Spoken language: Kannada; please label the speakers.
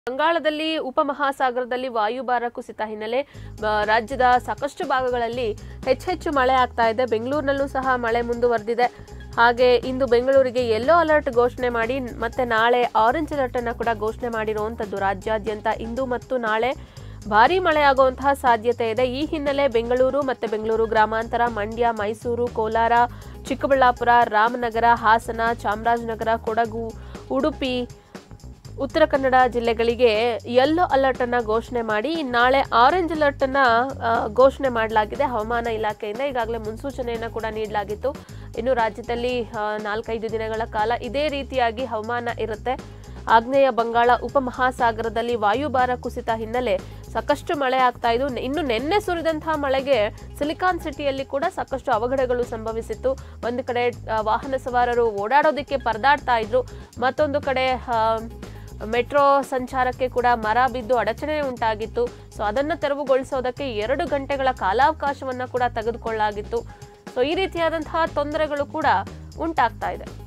Speaker 1: ಬಂಗಾಳದಲ್ಲಿ ಉಪಮಹಾಸಾಗರದಲ್ಲಿ ವಾಯುಭಾರ ಕುಸಿತ ಹಿನ್ನೆಲೆ ಆ, ರಾಜ್ಯದ ಸಾಕಷ್ಟು ಭಾಗಗಳಲ್ಲಿ ಹೆಚ್ಚೆಚ್ಚು ಮಳೆ ಆಗ್ತಾ ಇದೆ ಬೆಂಗಳೂರಿನಲ್ಲೂ ಸಹ ಮಳೆ ಮುಂದುವರೆದಿದೆ ಹಾಗೆ ಇಂದು ಬೆಂಗಳೂರಿಗೆ ಯೆಲ್ಲೋ ಅಲರ್ಟ್ ಘೋಷಣೆ ಮಾಡಿ ಮತ್ತೆ ನಾಳೆ ಆರೆಂಜ್ ಅಲರ್ಟ್ ಅನ್ನ ಕೂಡ ಘೋಷಣೆ ಮಾಡಿರುವಂತದ್ದು ರಾಜ್ಯಾದ್ಯಂತ ಇಂದು ಮತ್ತು ನಾಳೆ ಭಾರೀ ಮಳೆ ಆಗುವಂತಹ ಸಾಧ್ಯತೆ ಇದೆ ಈ ಹಿನ್ನೆಲೆ ಬೆಂಗಳೂರು ಮತ್ತೆ ಬೆಂಗಳೂರು ಗ್ರಾಮಾಂತರ ಮಂಡ್ಯ ಮೈಸೂರು ಕೋಲಾರ ಚಿಕ್ಕಬಳ್ಳಾಪುರ ರಾಮನಗರ ಹಾಸನ ಚಾಮರಾಜನಗರ ಕೊಡಗು ಉಡುಪಿ ಉತ್ತರ ಕನ್ನಡ ಜಿಲ್ಲೆಗಳಿಗೆ ಯೆಲ್ಲೋ ಅಲರ್ಟ್ ಅನ್ನ ಘೋಷಣೆ ಮಾಡಿ ನಾಳೆ ಆರೆಂಜ್ ಅಲರ್ಟ್ ಅನ್ನ ಆ, ಘೋಷಣೆ ಮಾಡಲಾಗಿದೆ ಹವಾಮಾನ ಇಲಾಖೆಯಿಂದ ಈಗಾಗಲೇ ಮುನ್ಸೂಚನೆಯನ್ನ ಕೂಡ ನೀಡಲಾಗಿತ್ತು ಇನ್ನು ರಾಜ್ಯದಲ್ಲಿ ಆ, ನಾಲ್ಕೈದು ದಿನಗಳ ಕಾಲ ಇದೇ ರೀತಿಯಾಗಿ ಹವಾಮಾನ ಇರುತ್ತೆ ಆಗ್ನೇಯ ಬಂಗಾಳ ಉಪಮಹಾಸಾಗರದಲ್ಲಿ ವಾಯುಭಾರ ಕುಸಿತ ಹಿನ್ನೆಲೆ ಸಾಕಷ್ಟು ಮಳೆ ಆಗ್ತಾ ಇದ್ದು ಇನ್ನು ನಿನ್ನೆ ಸುರಿದಂತಹ ಮಳೆಗೆ ಸಿಲಿಕಾನ್ ಸಿಟಿಯಲ್ಲಿ ಕೂಡ ಸಾಕಷ್ಟು ಅವಘಡಗಳು ಸಂಭವಿಸಿತ್ತು ಒಂದು ಕಡೆ ಆ, ವಾಹನ ಸವಾರರು ಓಡಾಡೋದಕ್ಕೆ ಪರದಾಡ್ತಾ ಇದ್ರು ಮತ್ತೊಂದು ಕಡೆ ಆ, ಮೆಟ್ರೋ ಸಂಚಾರಕ್ಕೆ ಕೂಡ ಮರ ಬಿದ್ದು ಅಡಚಣೆ ಉಂಟಾಗಿತ್ತು ಸೊ ಅದನ್ನು ತೆರವುಗೊಳಿಸೋದಕ್ಕೆ ಎರಡು ಗಂಟೆಗಳ ಕಾಲಾವಕಾಶವನ್ನ ಕೂಡ ತೆಗೆದುಕೊಳ್ಳಲಾಗಿತ್ತು ಸೊ ಈ ರೀತಿಯಾದಂತಹ ತೊಂದರೆಗಳು ಕೂಡ ಉಂಟಾಗ್ತಾ ಇದೆ